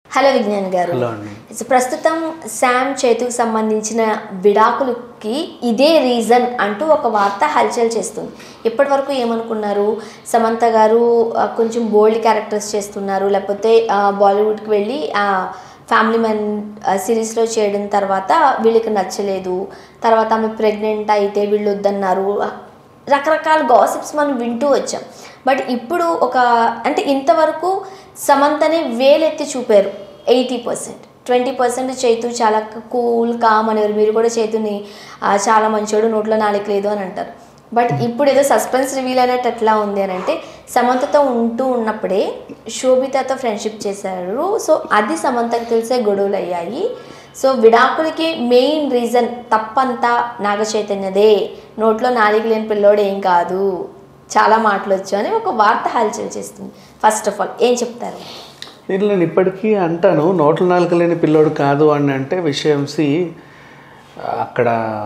Hello Vignan గారు hello అండి so ప్రస్తుతం శామ్ చేతుకు సంబంధించిన విడాకులకి ఇదే రీజన్ అంటూ ఒక వార్త హల్చల్ చేస్తుంది ఇప్పటి వరకు ఏమనుకున్నారు సమంత గారు ఆ, కొంచెం బోల్డ్ క్యారెక్టర్స్ చేస్తున్నారు లేకపోతే ఆ, బాలీవుడ్కి వెళ్ళి ఆ, ఫ్యామిలీ మ్యాన్ ఆ, సిరీస్లో చేయడం తర్వాత వీళ్ళకి నచ్చలేదు తర్వాత ఆమె ప్రెగ్నెంట్ అయితే వీళ్ళు వద్దన్నారు రకరకాల గాసిప్స్ మనం వింటూ వచ్చాం బట్ ఇప్పుడు ఒక అంటే ఇంతవరకు సమంతని వేలెత్తి చూపారు eighty percent twenty percent Chaitu చాలా కూల్ కామ్ అనేవారు మీరు కూడా చైతుని ఆ, చాలా మంచోడు నోట్లో నాలుగు లేదు అని అంటారు బట్ ఇప్పుడు ఏదో సస్పెన్స్ రివీల్ అయినట్టు ఎట్లా ఉంది అని అంటే సమంతతో ఉంటూ ఉన్నప్పుడే శోభితతో ఫ్రెండ్షిప్ చేశారు సో అది సమంతకు తెలిసే గొడవలు అయ్యాయి సో విడాకులకి మెయిన్ రీజన్ తప్పంతా నాగ చైతన్యదే నోట్లో నాలుగు లేని పిల్లోడు ఏం కాదు చాలా మాటలు వచ్చు అని ఒక వార్త హల్చల్ చేస్తుంది ఫస్ట్ ఆఫ్ ఆల్ ఏం చెప్తారు ఇది నేను ఇప్పటికీ అంటాను నోట్ల నాలుక లేని పిల్లోడు కాదు అని అంటే విషయం సి అక్కడ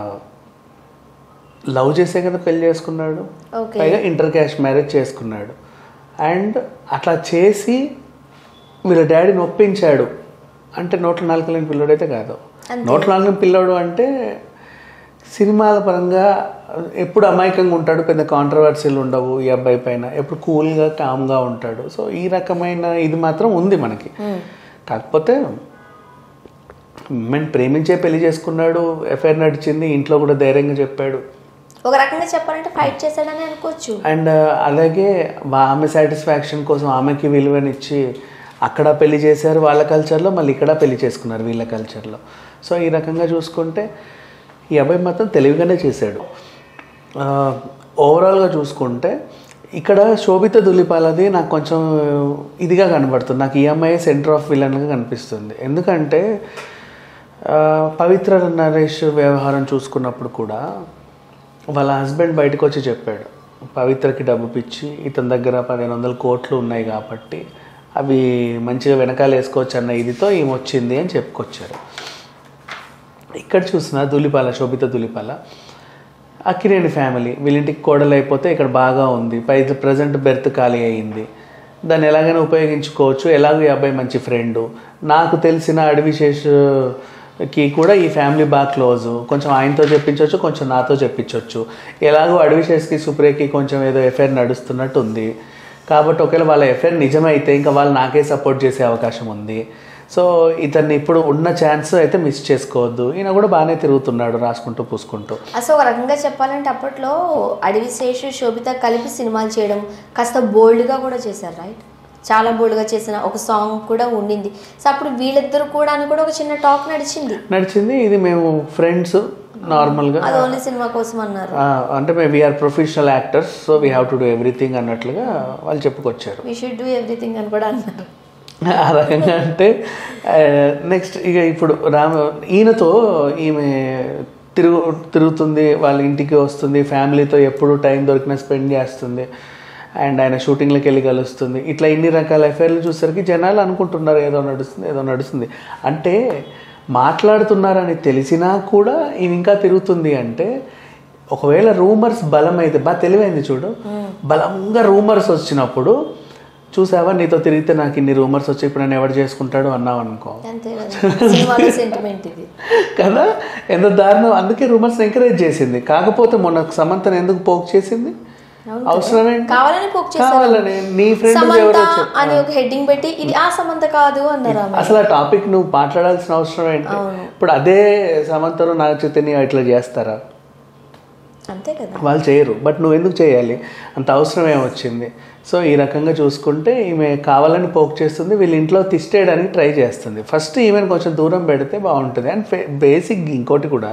లవ్ చేసే కదా పెళ్లి చేసుకున్నాడు ఓకే పైగా ఇంటర్ క్యాష్ మ్యారేజ్ చేసుకున్నాడు అండ్ అట్లా చేసి వీళ్ళ డాడీని ఒప్పించాడు అంటే నోట్ల నాలుక లేని పిల్లోడు అయితే కాదు అంతే. నోట్ల నాలుక లేని పిల్లోడు అంటే సినిమాల పరంగా ఎప్పుడు అమాయకంగా ఉంటాడు పెద్ద కాంట్రవర్సీలు ఉండవు ఈ అబ్బాయి పైన ఎప్పుడు కూల్గా కామ్గా ఉంటాడు సో ఈ రకమైన ఇది మాత్రం ఉంది మనకి కాకపోతే మేము ప్రేమించే పెళ్లి చేసుకున్నాడు ఎఫ్ఐఆర్ నడిచింది ఇంట్లో కూడా ధైర్యంగా చెప్పాడు ఒక రకంగా చెప్పాలంటే ఫైట్ చేశాడని అనుకోవచ్చు అండ్ అలాగే వా- ఆమె సాటిస్ఫాక్షన్ కోసం ఆమెకి విలువనిచ్చి అక్కడ పెళ్లి చేశారు వాళ్ళ కల్చర్లో మళ్ళీ ఇక్కడ పెళ్లి చేసుకున్నారు వీళ్ళ కల్చర్లో సో ఈ రకంగా చూసుకుంటే ఈ అబ్బాయి మాత్రం తెలివిగానే చేశాడు ఆ, ఓవరాల్గా చూసుకుంటే ఇక్కడ శోభిత దులిపాలది నాకు కొంచెం ఇదిగా కనబడుతుంది నాకు ఈఎంఐ సెంటర్ ఆఫ్ విలన్గా కనిపిస్తుంది ఎందుకంటే ఆ, పవిత్ర నరేష్ వ్యవహారం చూసుకున్నప్పుడు కూడా వాళ్ళ హస్బెండ్ బయటకు వచ్చి చెప్పాడు పవిత్రకి డబ్బు పిచ్చి ఇతని దగ్గర పదిహేను వందల కోట్లు ఉన్నాయి కాబట్టి అవి మంచిగా వెనకాల వేసుకోవచ్చు అన్న ఇదితో ఈమె వచ్చింది అని చెప్పుకొచ్చారు ఇక్కడ చూసిన దులిపాల శోభిత దులిపాల అక్కినేని ఫ్యామిలీ వీళ్ళింటికి కోడలు అయిపోతే ఇక్కడ బాగా ఉంది పై ప్రజెంట్ బెర్త్ ఖాళీ అయ్యింది దాన్ని ఎలాగైనా ఉపయోగించుకోవచ్చు ఎలాగో ఈ అబ్బాయి మంచి ఫ్రెండు నాకు తెలిసిన అడవిశేష్కి కూడా ఈ ఫ్యామిలీ బాగా క్లోజు కొంచెం ఆయనతో చెప్పించవచ్చు కొంచెం నాతో చెప్పించవచ్చు ఎలాగో అడవిశేష్కి సుప్రియకి కొంచెం ఏదో ఎఫ్ఐఆర్ నడుస్తున్నట్టు ఉంది కాబట్టి ఒకవేళ వాళ్ళ ఎఫ్ఐఆర్ నిజమైతే ఇంకా వాళ్ళు నాకే సపోర్ట్ చేసే అవకాశం ఉంది సో ఇతన్ని ఇప్పుడు ఉన్న ఛాన్స్ అయితే మిస్ చేసుకోవద్దు ఈయన కూడా బాగానే తిరుగుతున్నాడు రాసుకుంటూ పూసుకుంటూ అసలు ఒక రకంగా చెప్పాలంటే అప్పట్లో అడవి శేషు శోభిత కలిపి సినిమాలు చేయడం కాస్త బోల్డ్గా కూడా చేశారు రైట్ చాలా బోల్డ్గా చేసిన ఒక సాంగ్ కూడా ఉండింది సో అప్పుడు వీళ్ళిద్దరు కూడా అని కూడా ఒక చిన్న టాక్ నడిచింది నడిచింది ఇది మేము ఫ్రెండ్స్ నార్మల్గా అది ఓన్లీ సినిమా కోసం అన్నారు అంటే మేము we're professional actors so we have to do everything అన్నట్లుగా వాళ్ళు చెప్పుకొచ్చారు వీ షుడ్ డూ ఎవ్రీథింగ్ అని కూడా అన్నారు ఆ రకంగా అంటే నెక్స్ట్ ఇక ఇప్పుడు రామ ఈయనతో ఈమె తిరుగు తిరుగుతుంది వాళ్ళ ఇంటికి వస్తుంది ఫ్యామిలీతో ఎప్పుడు టైం దొరికినా స్పెండ్ చేస్తుంది అండ్ ఆయన షూటింగ్లకు వెళ్ళి కలుస్తుంది ఇట్లా ఇన్ని రకాల ఎఫైర్లు చూసరికి జనాలు అనుకుంటున్నారు ఏదో నడుస్తుంది ఏదో నడుస్తుంది అంటే మాట్లాడుతున్నారని తెలిసినా కూడా ఈమె ఇంకా తిరుగుతుంది అంటే ఒకవేళ రూమర్స్ బలం అయితే బాగా తెలివైంది చూడు బలంగా రూమర్స్ వచ్చినప్పుడు చూసావా నీతో తిరిగితే నాకు ఇన్ని రూమర్స్ వచ్చి ఇప్పుడు నన్ను ఎవరు చేసుకుంటాడు అన్నావు అనుకో అంతే కదా సినిమాలో సెంటిమెంట్ ఇది కదా ఎంత దారుణం అందుకే రూమర్స్ ఎంకరేజ్ చేసింది కాకపోతే మొన్న సమంతను ఎందుకు పోక్ చేసింది అవును అవసరం ఏంటి కావాలని పోక్ చేశారు కావాలని నీ ఫ్రెండ్ సమంత ఎవరు వచ్చారు అని ఒక హెడ్డింగ్ పెట్టి ఇది ఆ సమంత కాదు అన్నారు ఆమె అసలు ఆ టాపిక్ నువ్వు మాట్లాడాల్సిన అవసరం ఏంటి ఇప్పుడు అదే సమంతను నాకు చైతన్య ఇట్లా చేస్తారా అంతే కదా వాళ్ళు చేయరు బట్ నువ్వు ఎందుకు చేయాలి అంత అవసరం ఏమొచ్చింది సో ఈ రకంగా చూసుకుంటే ఈమె కావాలని పోక్ చేస్తుంది వీళ్ళ ఇంట్లో తిష్టేయడానికి ట్రై చేస్తుంది ఫస్ట్ ఈమెను కొంచెం దూరం పెడితే బాగుంటుంది అండ్ బేసిక్ ఇంకోటి కూడా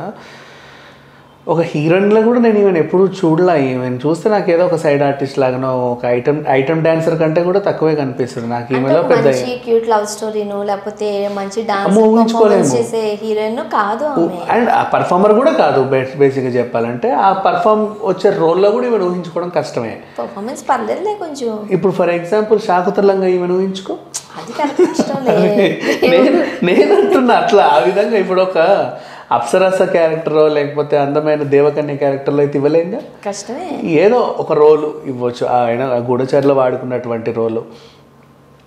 ఒక హీరోయిన్లో కూడా నేను ఈమెను ఎప్పుడు చూడలా ఈమెను చూస్తే నాకు ఏదో ఒక సైడ్ ఆర్టిస్ట్ లాగానో ఒక ఐటమ్ ఐటమ్ డాన్సర్ కంటే కూడా తక్కువే కనిపిస్తుంది నాకు అంటే ఈమెలో ఒక పెద్ద మంచి క్యూట్ లవ్ స్టోరీను లేకపోతే మంచి డాన్స్ అమ్మో, ఊహించుకోలేము. పర్ఫార్మెన్స్ చేసే హీరోయిన్ కాదు ఆమె అండ్ ఆ పర్ఫార్మర్ కూడా కాదు బేసిక్గా చెప్పాలంటే ఆ పర్ఫామ్ వచ్చే రోల్లో కూడా ఈమెను ఊహించుకోవడం కష్టమే పర్ఫార్మెన్స్ పర్లేదులే కొంచెం ఇప్పుడు ఫర్ ఎగ్జాంపుల్ శాకుతలంగా ఈమెను ఊహించుకో అది కరెక్ట్ ఇష్టంలే నేను నేను అంటున్నా అట్లా ఆ విధంగా ఇప్పుడు ఒక అప్సరస క్యారెక్టరో లేకపోతే అందమైన దేవకన్య క్యారెక్టర్లో అయితే ఇవ్వలేంగా కష్టమే ఏదో ఒక రోలు ఇవ్వచ్చు ఆయన ఆ గూఢచారిలో వాడుకున్నటువంటి రోలు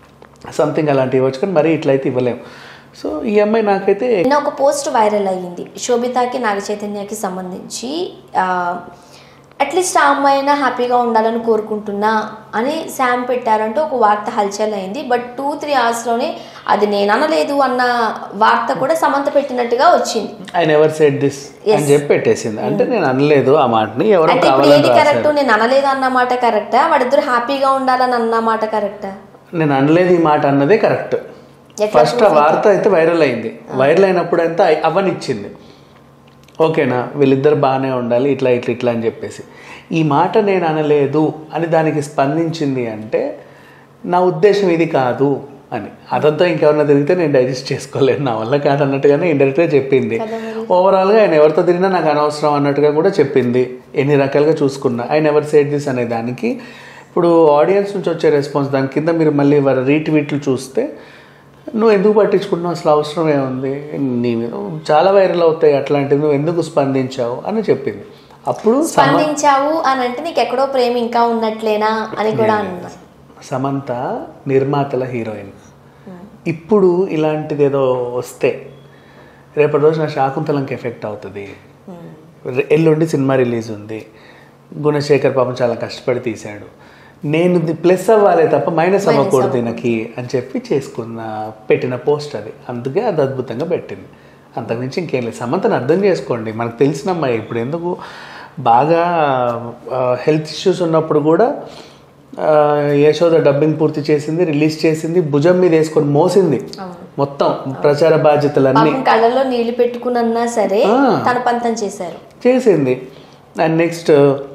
సంథింగ్ అలాంటివి ఇవ్వచ్చు కానీ మరీ ఇట్లయితే ఇవ్వలేము సో ఈ అమ్మాయి నాకైతే నిన్న ఒక పోస్ట్ వైరల్ అయ్యింది శోభితకి నాగ చైతన్యకి సంబంధించి అట్లీస్ట్ ఆ అమ్మాయి అయినా హ్యాపీగా ఉండాలని కోరుకుంటున్నా అని శామ్ పెట్టారంటూ ఒక వార్త హల్చల్ అయింది బట్ టూ త్రీ అవర్స్లోనే అది నేను అనలేదు అన్న వార్త కూడా సమంత పెట్టినట్టుగా వచ్చింది ఐ నెవర్ సెడ్ దిస్ అని చెప్పి పెట్టేసింది అంటే నేను అనలేదు ఆ మాటని ఎవరో అంటే ఇప్పుడు కావాలని ఏది రాశారు కరెక్ట్ నేను అనలేదు అన్న మాట కరెక్టా వాడిద్దరు హ్యాపీగా ఉండాలని అన్న మాట కరెక్టా నేను అనలేదు ఈ మాట అన్నదే కరెక్ట్ ఎట్లా ఫస్ట్ ఆ వార్త అయితే వైరల్ అయింది వైరల్ అయినప్పుడు అంతా అవనిచ్చింది ఓకేనా వీళ్ళిద్దరు బాగానే ఉండాలి ఇట్లా ఇట్లా ఇట్లా అని చెప్పేసి ఈ మాట నేను అనలేదు అని దానికి స్పందించింది అంటే నా ఉద్దేశం ఇది కాదు అని అదంతా ఇంకెవరన్నా తిరిగితే నేను డైజెస్ట్ చేసుకోలేను నా వల్ల కాదు అన్నట్టుగానే ఇండైరెక్ట్గా చెప్పింది ఓవరాల్గా ఆయన ఎవరితో తిరిగినా నాకు అనవసరం అన్నట్టుగా కూడా చెప్పింది ఎన్ని రకాలుగా చూసుకున్నా ఆయన ఎవరు సేట్ దిస్ అనే దానికి ఇప్పుడు ఆడియన్స్ నుంచి వచ్చే రెస్పాన్స్ దాని కింద మీరు మళ్ళీ వారి రీట్వీట్లు చూస్తే నువ్వు ఎందుకు పట్టించుకుంటున్నావు అసలు అవసరం ఏముంది నీ మీద చాలా వైరల్ అవుతాయి అట్లాంటివి నువ్వు ఎందుకు స్పందించావు అని చెప్పింది అప్పుడు సమ స్పందించావు అని అంటే నీకు ఎక్కడో ప్రేమ ఇంకా ఉన్నట్లేనా అని కూడా అన్నా సమంత నిర్మాతల హీరోయిన్ ఇప్పుడు ఇలాంటిది ఏదో వస్తే రేపటి రోజు నా శాకుంతలంకి ఎఫెక్ట్ అవుతుంది రె- ఎల్లుండి సినిమా రిలీజ్ ఉంది గుణశేఖర్ పాపం చాలా కష్టపడి తీశాడు నేను ప్లస్ అవ్వాలి తప్ప మైనస్ అవ్వకూడదు నాకు అని చెప్పి చేసుకున్న పెట్టిన పోస్ట్ అది అందుకే అది అద్భుతంగా పెట్టింది అంతకుమించి ఇంకేం లేదు సమంతను అర్థం చేసుకోండి మనకు తెలిసిన అమ్మాయి ఇప్పుడు ఎందుకు బాగా హెల్త్ ఇష్యూస్ ఉన్నప్పుడు కూడా ఆ, యశోద డబ్బింగ్ పూర్తి చేసింది రిలీజ్ చేసింది భుజం మీద వేసుకొని మోసింది మొత్తం ప్రచార బాధ్యతలన్నీ పాపం కళ్ళలో నీళ్లు పెట్టుకున్నా సరే ఆ. తన పంతం చేశారు చేసింది అండ్ నెక్స్ట్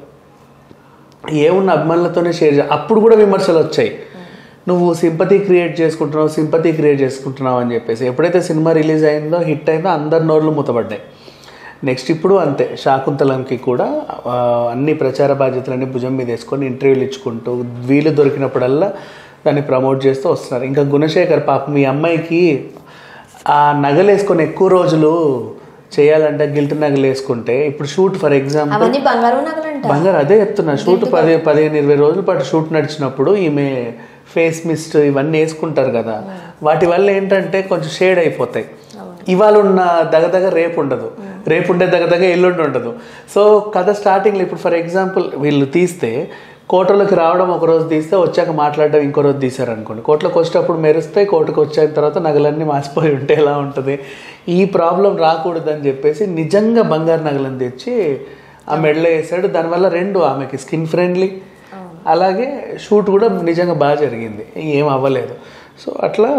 ఏమున్న అభిమానులతోనే షేర్ చే అప్పుడు కూడా విమర్శలు వచ్చాయి నువ్వు సింపతి క్రియేట్ చేసుకుంటున్నావు సింపతి క్రియేట్ చేసుకుంటున్నావు అని చెప్పేసి ఎప్పుడైతే సినిమా రిలీజ్ అయిందో హిట్ అయిందో అందరి నోర్లు మూతపడ్డాయి నెక్స్ట్ ఇప్పుడు అంతే శాకుంతలంకి కూడా ఆ, అన్ని ప్రచార బాధ్యతలన్నీ భుజం మీద వేసుకొని ఇంటర్వ్యూలు ఇచ్చుకుంటూ వీలు దొరికినప్పుడల్లా దాన్ని ప్రమోట్ చేస్తూ వస్తున్నారు ఇంకా గుణశేఖర్ పాపం మీ అమ్మాయికి ఆ నగలు వేసుకొని ఎక్కువ రోజులు చేయాలంటే గిల్ట్ నగలు వేసుకుంటే ఇప్పుడు షూట్ ఫర్ ఎగ్జాంపుల్ అవన్నీ బంగారు నగలంట బంగారు అదే చెప్తున్నా షూట్ పది పదిహేను ఇరవై రోజుల పాటు షూట్ నడిచినప్పుడు ఈమె ఫేస్ మిస్ట్ ఇవన్నీ వేసుకుంటారు కదా వాటి వల్ల ఏంటంటే కొంచెం షేడ్ అయిపోతాయి ఇవాళ ఉన్న దగదగ రేపు ఉండదు రేపు ఉండే దగదగ ఎల్లుండి ఉండదు సో కథ స్టార్టింగ్లో ఇప్పుడు ఫర్ ఎగ్జాంపుల్ వీళ్ళు తీస్తే కోటలోకి రావడం ఒక రోజు తీస్తే వచ్చాక మాట్లాడడం ఇంకో రోజు తీశారు అనుకోండి కోటలోకి వచ్చేటప్పుడు మెరుస్తాయి కోటకు వచ్చిన తర్వాత నగలన్నీ మాసిపోయి ఉంటే ఎలా ఉంటుంది ఈ ప్రాబ్లం రాకూడదని చెప్పేసి నిజంగా బంగారు నగలను తెచ్చి ఆ మెడలో వేసాడు దానివల్ల రెండు ఆమెకి స్కిన్ ఫ్రెండ్లీ అలాగే షూట్ కూడా నిజంగా బాగా జరిగింది ఏం అవ్వలేదు సో అట్లా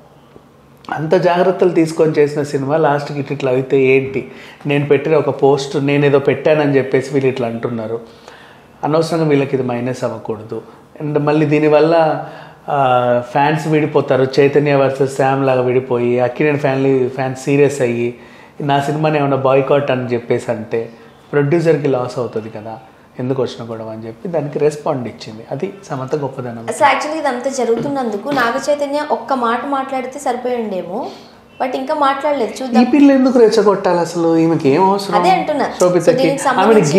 అంత జాగ్రత్తలు తీసుకొని చేసిన సినిమా లాస్ట్కి ఇట్లా ఇట్లా అయితే ఏంటి నేను పెట్టిన ఒక పోస్ట్ నేను ఏదో పెట్టానని చెప్పేసి వీళ్ళు ఇట్లా అంటున్నారు అనవసరంగా వీళ్ళకి ఇది మైనస్ అవ్వకూడదు అండ్ మళ్ళీ దీనివల్ల ఫ్యాన్స్ విడిపోతారు చైతన్య వర్సెస్ శామ్ లాగా విడిపోయి అక్కినేని ఫ్యామిలీ ఫ్యాన్స్ సీరియస్ అయ్యి నా సినిమాని ఏమైనా బాయ్కాట్ అని చెప్పేసి అంటే ప్రొడ్యూసర్కి లాస్ అవుతుంది కదా ఎందుకు వచ్చిన గొడవ అని చెప్పి దానికి రెస్పాండ్ ఇచ్చింది అది సమంత గొప్పదనం అసలు యాక్చువల్లీ ఇదంతా జరుగుతున్నందుకు నాగ చైతన్య ఒక్క మాట మాట్లాడితే సరిపోయిండేమో బట్ ఇంకా మాట్లాడలేదు చూద్దాం ఈ పిల్ల ఎందుకు రెచ్చగొట్టాలి అసలు ఈమెకి ఏం అవసరం అదే అంటున్నా. సో శోభితకి దీనికి ఆమెని సంబంధించి